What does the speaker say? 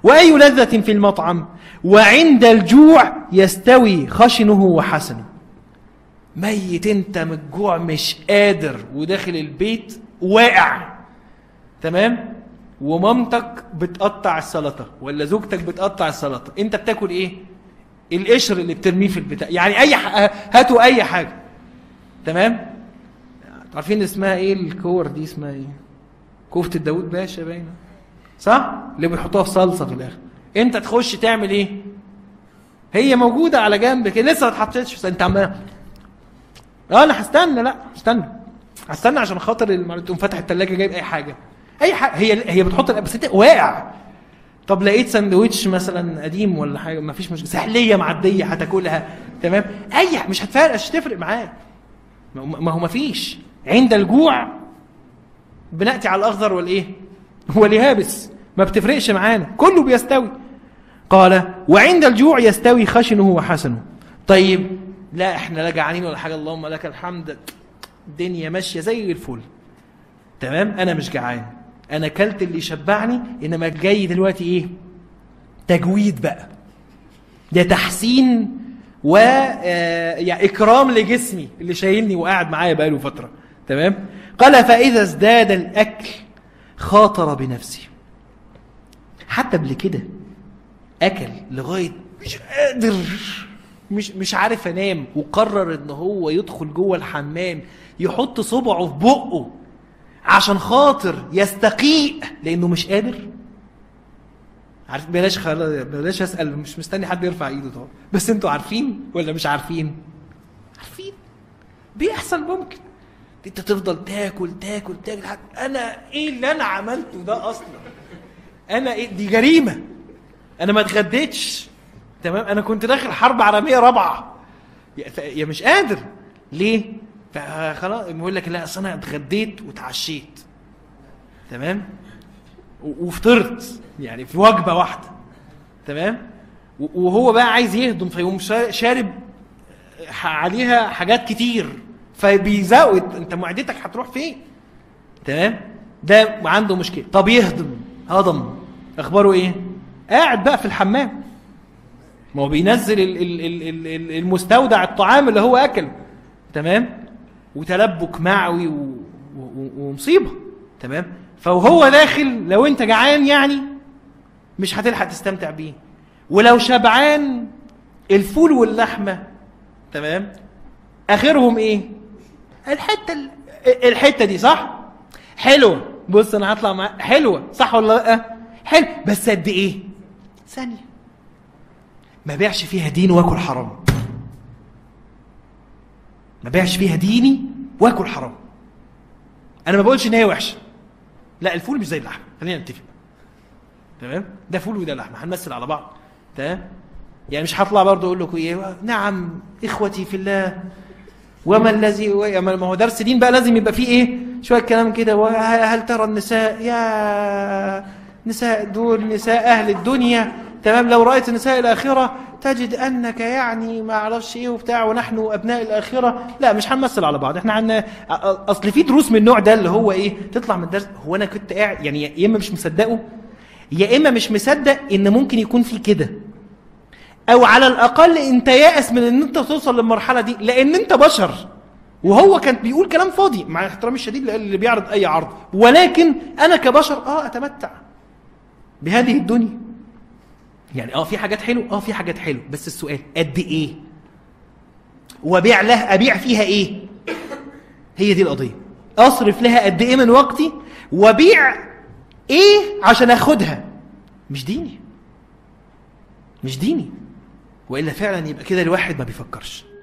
وأي لذة في المطعم وعند الجوع يستوي خشنه وحسنه ميت انت من الجوع مش قادر وداخل البيت واقع تمام ومامتك بتقطع السلطه ولا زوجتك بتقطع السلطه انت بتاكل ايه القشر اللي بترميه في البتاع يعني اي ح... هاتوا اي حاجه تمام عارفين اسمها ايه الكور دي اسمها ايه كفته داوود باشا باينه صح اللي بيحطوها في صلصه في الاخر انت تخش تعمل ايه هي موجوده على جنب كده لسه ما اتحطتش انت عمال اه انا هستنى لا استنى هستنى عشان خاطر الم- تقوم فاتح الثلاجه جايب اي حاجه اي حاجه هي هي بتحط بس انت واقع طب لقيت سندوتش مثلا قديم ولا حاجه ما فيش مشكله سحليه معديه هتاكلها تمام اي ح- مش هتفرق مش هتفرق معاك ما هو- ما هو ما فيش عند الجوع بناتي على الاخضر والايه واليابس ما بتفرقش معانا كله بيستوي قال وعند الجوع يستوي خشنه وحسنه طيب لا احنا لا جعانين ولا حاجه اللهم لك الحمد الدنيا ماشيه زي الفل تمام انا مش جعان انا كلت اللي يشبعني انما جاي دلوقتي ايه تجويد بقى ده تحسين و آه، يعني اكرام لجسمي اللي شايلني وقاعد معايا بقاله فتره تمام قال فاذا ازداد الاكل خاطر بنفسه حتى قبل كده اكل لغايه مش قادر مش مش عارف انام وقرر ان هو يدخل جوه الحمام يحط صبعه في بقه عشان خاطر يستقيء لانه مش قادر عارف بلاش خلاص بلاش اسال مش مستني حد يرفع ايده طبعا بس انتوا عارفين ولا مش عارفين عارفين بيحصل ممكن انت تفضل تاكل تاكل تاكل لحد انا ايه اللي انا عملته ده اصلا انا ايه دي جريمه انا ما اتغديتش تمام انا كنت داخل حرب عالميه رابعه يا ف- يا مش قادر ليه فخلاص بيقول لك لا اصل انا اتغديت واتعشيت تمام و- وفطرت يعني في وجبه واحده تمام و- وهو بقى عايز يهضم فيقوم شا- شارب ح- عليها حاجات كتير فبيزود انت معدتك هتروح فين تمام ده عنده مشكله طب يهضم هضم اخباره ايه قاعد بقى في الحمام ما هو بينزل ال- ال- ال- ال- ال- المستودع الطعام اللي هو اكله تمام وتلبك معوي و- و- ومصيبه تمام فهو داخل لو انت جعان يعني مش هتلحق تستمتع بيه ولو شبعان الفول واللحمه تمام اخرهم ايه الحته ال- الحته دي صح حلوه بص انا هطلع مع حلوه صح ولا لا حلو بس قد ايه ثانيه ما بيعش فيها دين واكل حرام ما بيعش فيها ديني واكل حرام انا ما بقولش ان هي وحشه لا الفول مش زي اللحمه خلينا نتفق تمام ده فول وده لحمه هنمثل على بعض تمام يعني مش هطلع برضه اقول لكم ايه نعم اخوتي في الله وما الذي ما هو درس دين بقى لازم يبقى فيه ايه شويه كلام كده وهل ترى النساء يا نساء دول نساء اهل الدنيا تمام لو رايت نساء الاخره تجد انك يعني ما اعرفش ايه وبتاع ونحن ابناء الاخره لا مش هنمثل على بعض احنا عندنا اصل في دروس من النوع ده اللي هو ايه تطلع من الدرس هو انا كنت قاعد يعني يا اما مش مصدقه يا اما مش مصدق ان ممكن يكون في كده او على الاقل انت يائس من ان انت توصل للمرحله دي لان انت بشر وهو كان بيقول كلام فاضي مع احترامي الشديد اللي بيعرض اي عرض ولكن انا كبشر اه اتمتع بهذه الدنيا يعني اه في حاجات حلوه اه في حاجات حلوه بس السؤال قد ايه وبيع لها ابيع فيها ايه هي دي القضيه اصرف لها قد ايه من وقتي وبيع ايه عشان اخدها مش ديني مش ديني والا فعلا يبقى كده الواحد ما بيفكرش